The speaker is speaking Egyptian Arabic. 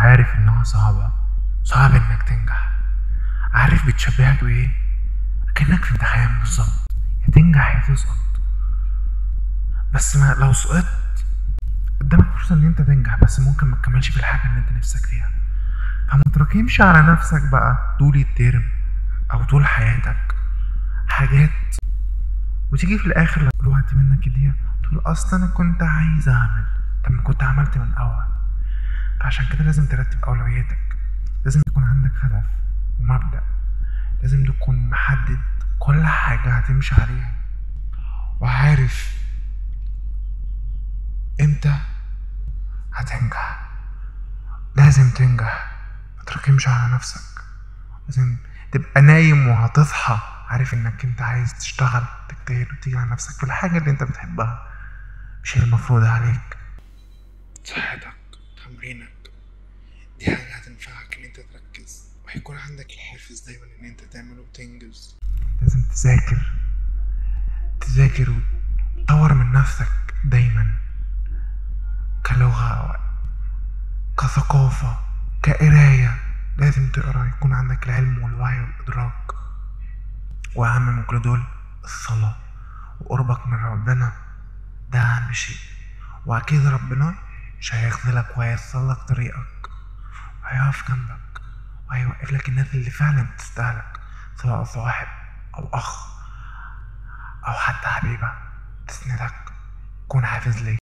عارف انها صعبة صعب انك تنجح عارف بتشبهك بايه كأنك في امتحان بالظبط يا تنجح يا تسقط بس ما لو سقطت قدامك فرصة ان انت تنجح بس ممكن ما تكملش في الحاجة اللي انت نفسك فيها فما تراكمش على نفسك بقى طول الترم او طول حياتك حاجات وتيجي في الاخر لو الوقت منك يضيع تقول اصلا انا كنت عايز اعمل طب ما كنت عملت من الاول فعشان كده لازم ترتب اولوياتك لازم يكون عندك هدف ومبدأ لازم تكون محدد كل حاجة هتمشي عليها وعارف امتى هتنجح لازم تنجح ما تراكمش على نفسك لازم تبقى نايم وهتصحى عارف انك انت عايز تشتغل تجتهد وتيجي على نفسك في الحاجة اللي انت بتحبها مش هي المفروض عليك صحتك تمرينك دي حاجة هتنفعك ان انت تركز وهيكون عندك الحافز دايما ان انت تعمل وتنجز لازم تذاكر تذاكر وتطور من نفسك دايما كلغة كثقافة كقراية لازم تقرا يكون عندك العلم والوعي والإدراك وأهم من كل دول الصلاة وقربك من ربنا ده أهم شيء وأكيد ربنا مش هيخذلك وهيصلك طريقك وهيقف جنبك وهيوقف لك الناس اللي فعلا تستاهلك سواء صاحب أو أخ أو حتى حبيبة تسندك كون حافز ليك